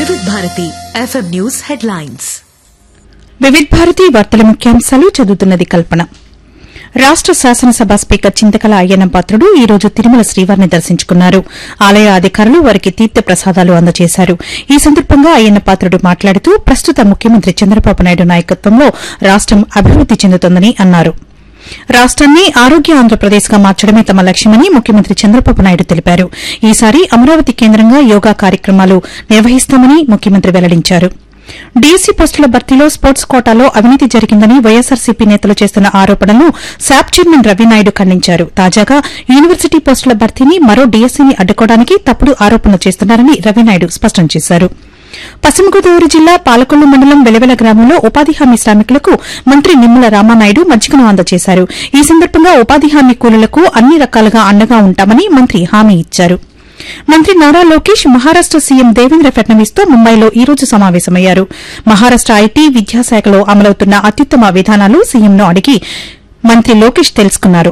వివిధ Bharati FM news headlines Vividh Bharati వార్తల ముఖ్యాంశాలు చదువుతున్నది కల్పన రాష్ట శాసనసభ స్పీకర్ చింతకల అయ్యన్న పాత్రుడు ఈ రోజు తిరుమల శ్రీవారిని దర్శించుకున్నారు ఆలయ అధికారులు వారికి తీర్థ ప్రసాదాలు అందజేశారు ఈ సందర్భంగా అయ్యన్న పాత్రుడు మాట్లాడుతూ ప్రస్తుత ముఖ్యమంత్రి చంద్రబాబు నాయుడు నాయకత్వంలో రాష్టం అభివృద్ది చెందుతోందని అన్నారు రాష్ట్రాన్ని ఆరోగ్య ఆంధ్రప్రదేశ్ గా మార్చడమే తమ లక్ష్యమని ముఖ్యమంత్రి చంద్రబాబు నాయుడు తెలిపారు ఈసారి అమరావతి కేంద్రంగా యోగా కార్యక్రమాలు నిర్వహిస్తామని ముఖ్యమంత్రి వెల్లడించారు డీసీ పోస్టుల భర్తీలో స్పోర్ట్స్ కోటాలో అవినీతి జరిగిందని వైఎస్సార్సీపీ నేతలు చేస్తున్న ఆరోపణలను శాప్ చైర్మన్ రవినాయుడు ఖండించారు తాజాగా యూనివర్సిటీ పోస్టుల భర్తీని మరో డీఎస్సీని అడ్డుకోవడానికి తప్పుడు ఆరోపణలు చేస్తున్నారని రవినాయుడు స్పష్టం చేశారు పశ్చిమ గోదావరి జిల్లా పాలకొల్లు మండలం వెలవెల గ్రామంలో ఉపాధి హామీ శ్రామికులకు మంత్రి నిమ్మల రామానాయుడు మజ్జిగను అందజేశారు ఈ సందర్భంగా ఉపాధి హామీ కూలీలకు అన్ని రకాలుగా అండగా ఉంటామని మంత్రి హామీ ఇచ్చారు మంత్రి నారా లోకేష్ మహారాష్ట సీఎం దేవేంద్ర ఫడ్నవీస్ తో ముంబైలో ఈ రోజు సమావేశమయ్యారు మహారాష్ట ఐటీ విద్యాశాఖలో అమలవుతున్న అత్యుత్తమ విధానాలు సీఎంను అడిగి మంత్రి లోకేష్ తెలుసుకున్నారు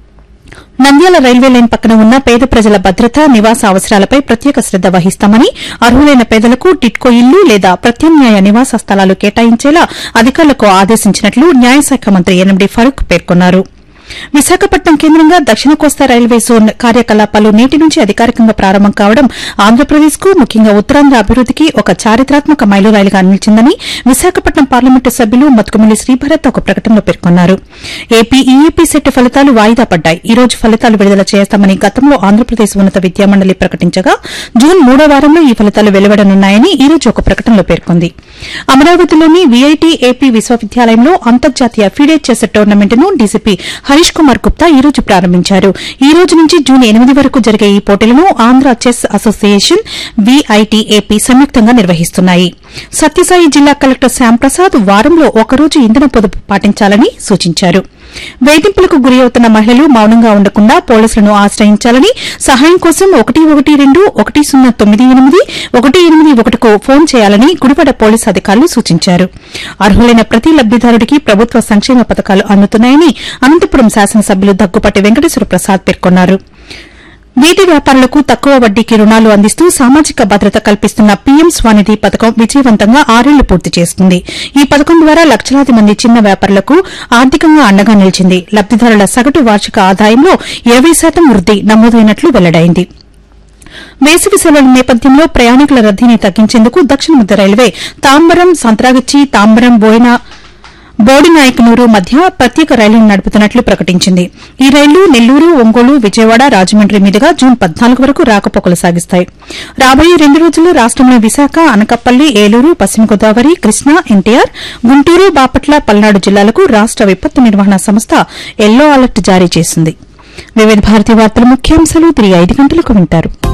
నంద్యాల రైల్వే లైన్ పక్కన ఉన్న పేద ప్రజల భద్రత నివాస అవసరాలపై ప్రత్యేక శ్రద్ద వహిస్తామని అర్హులైన పేదలకు టిట్కో ఇల్లు లేదా ప్రత్యామ్నాయ నివాస స్థలాలు కేటాయించేలా అధికారులకు ఆదేశించినట్లు న్యాయశాఖ మంత్రి ఎన్ఎండి ఫరూక్ పేర్కొన్నారు విశాఖపట్నం కేంద్రంగా దక్షిణ కోస్తా రైల్వే జోన్ కార్యకలాపాలు నేటి నుంచి అధికారికంగా ప్రారంభం కావడం ఆంధ్రప్రదేశ్ కు ముఖ్యంగా ఉత్తరాంధ్ర అభివృద్దికి ఒక చారిత్రాత్మక మైలురాయిగా నిలిచిందని విశాఖపట్నం పార్లమెంటు సభ్యులు మతుకుమిల్లి శ్రీభరత్ ఒక ప్రకటనలో పేర్కొన్నారు ఏపీ ఈఏపీ సెట్ ఫలితాలు వాయిదా పడ్డాయి ఈ రోజు ఫలితాలు విడుదల చేస్తామని గతంలో ఆంధ్రప్రదేశ్ ఉన్నత విద్యామండలి ప్రకటించగా జూన్ మూడో వారంలో ఈ ఫలితాలు వెలువడనున్నాయని ఈ రోజు ఒక ప్రకటనలో పేర్కొంది అమరావతిలోని వీఐటీ ఏపీ విశ్వవిద్యాలయంలో అంతర్జాతీయ ఫిడే చెస్ టోర్నమెంట్ను డీసీపీ హరీష్ కుమార్ గుప్తా ఈ రోజు ప్రారంభించారు ఈ రోజు నుంచి జూన్ ఎనిమిది వరకు జరిగే ఈ పోటీలను ఆంధ్ర చెస్ అసోసియేషన్ వీఐటీఏపీ సంయుక్తంగా నిర్వహిస్తున్నాయి సత్యసాయి జిల్లా కలెక్టర్ శ్యాంప్రసాద్ వారంలో ఒకరోజు ఇంధన పొదుపు పాటించాలని సూచించారు వేధింపులకు గురి అవుతున్న మహిళలు మౌనంగా ఉండకుండా పోలీసులను ఆశ్రయించాలని సహాయం కోసం ఒకటి ఒకటి రెండు ఒకటి సున్నా తొమ్మిది ఎనిమిది ఒకటి ఎనిమిది ఒకటికు ఫోన్ చేయాలని గుడివాడ పోలీసు అధికారులు సూచించారు అర్హులైన ప్రతి లబ్దిదారుడికి ప్రభుత్వ సంక్షేమ పథకాలు అందుతున్నాయని అనంతపురం శాసనసభ్యులు దగ్గుపాటి వెంకటేశ్వర ప్రసాద్ పేర్కొన్నారు వీటి వ్యాపారులకు తక్కువ వడ్డీకి రుణాలు అందిస్తూ సామాజిక భద్రత కల్పిస్తున్న పీఎం స్వానిధి పథకం విజయవంతంగా ఆరేళ్లు పూర్తి చేస్తుంది ఈ పథకం ద్వారా లక్షలాది మంది చిన్న వ్యాపారులకు ఆర్థికంగా అండగా నిలిచింది లబ్దిదారుల సగటు వార్షిక ఆదాయంలో ఇరవై శాతం వృద్ది నమోదైనట్లు వెల్లడైంది వేసవి సెలవుల నేపథ్యంలో ప్రయాణికుల రద్దీని తగ్గించేందుకు దక్షిణ మధ్య రైల్వే తాంబరం సంత్రాగచ్చి తాంబరం బోయిన బోడినాయకనూరు మధ్య ప్రత్యేక రైలును నడుపుతున్నట్లు ప్రకటించింది ఈ రైళ్లు నెల్లూరు ఒంగోలు విజయవాడ రాజమండ్రి మీదుగా జూన్ పద్నాలుగు వరకు రాకపోకలు సాగిస్తాయి రాబోయే రెండు రోజుల్లో రాష్టంలోని విశాఖ అనకాపల్లి ఏలూరు పశ్చిమ గోదావరి కృష్ణా ఎన్టీఆర్ గుంటూరు బాపట్ల పల్నాడు జిల్లాలకు రాష్ట విపత్తు నిర్వహణ సంస్థ ఎల్లో అలర్ట్ జారీ చేసింది వివిధ భారతి వార్తల ముఖ్యాంశాలు తిరిగి ఐదు గంటలకు వింటారు